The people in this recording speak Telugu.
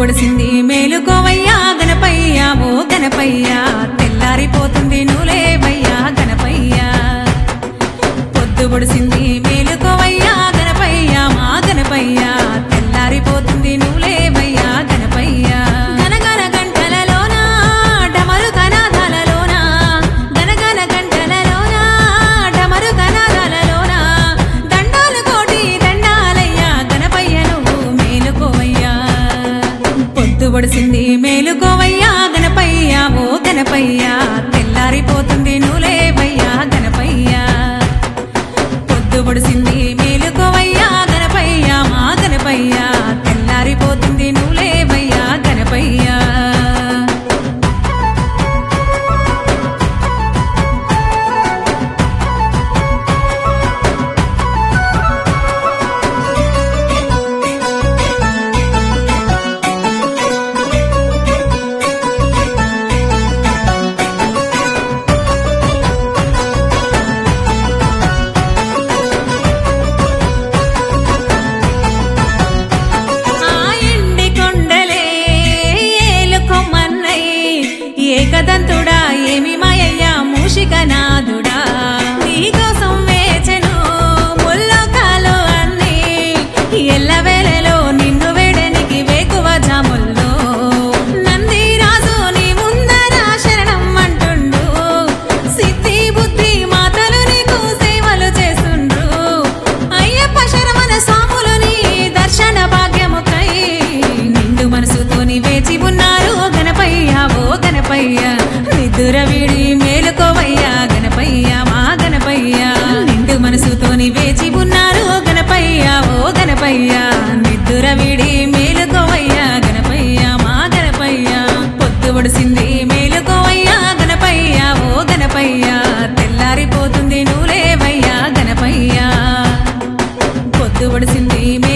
పొడిసింది మేలుకోవయ్యా గణపయ్యా ఓ గణపయ్యా తెల్లారిపోతుంది నువ్వులేవయ్యా గణపయ్యా పొద్దు పొడిసింది మేలుకోవయ్యా గణపయ్యా మా గణపయ్యా తెల్లారిపోతుంది నువ్వులేవయ్యా గణపయ్యా గనగన గంటలలోన డమరు కనాదాలలోన గనగన గంటలలోన డమరు కనాదాలలోన దండాలు కోటి దండాలయ్యా గణపయ్య నువ్వు మేలుకోవయ్యా పొద్దు పొడిసింది మేలుకోవయ్యా గణపయ్యా ఓ గణపయ్యా తెల్లారిపోతుంది నువ్వులేవయ్యా గణపయ్యా పొద్దు పొడిసింది మేలుకోవయ్యా గణపయ్యా మా గణపయ్యా తెల్లారిపోతుంది నువ్వులేవయ్యా గణపయ్యా ఆ ఎండి కొండలే ఏలుకొమ్మన్నై ఏకదంతుడా ఏమి మాయయ్యా మూషికనాథుడా నీకోసం వేచెను ముల్లోకాలు అన్నీ ఎల్లవేళలో నిన్ను వేడనికి వేకువ జాముల్లో నంది రాజు నీ ముందర శరణం అంటుండు సిద్ధి బుద్ధి మాతలు నీకు సేవలు చేస్తుండ్రు అయ్యప్ప శరవణ స్వాములని దర్శన భాగ్యముకై నిండు మనసుతోని వేచి ఉన్నారు గణపయ్య ఓ గణపయ్య నిద్దుర వీడి మేలుకోవయ్యా గణపయ్య మా గణపయ్య నిండు మనసుతోని వేచి ఉన్నారు గణపయ్య ఓ గణపయ్య నిద్దుర వీడి మేలుకోవయ్యా గణపయ్య మా గణపయ్య పొద్దు ఒడిసింది మేలుకోవయ్యా గణపయ్య ఓ గణపయ్య తెల్లారిపోతుంది నువ్వులేవయ్యా గణపయ్యా పొద్దు ఒడిసింది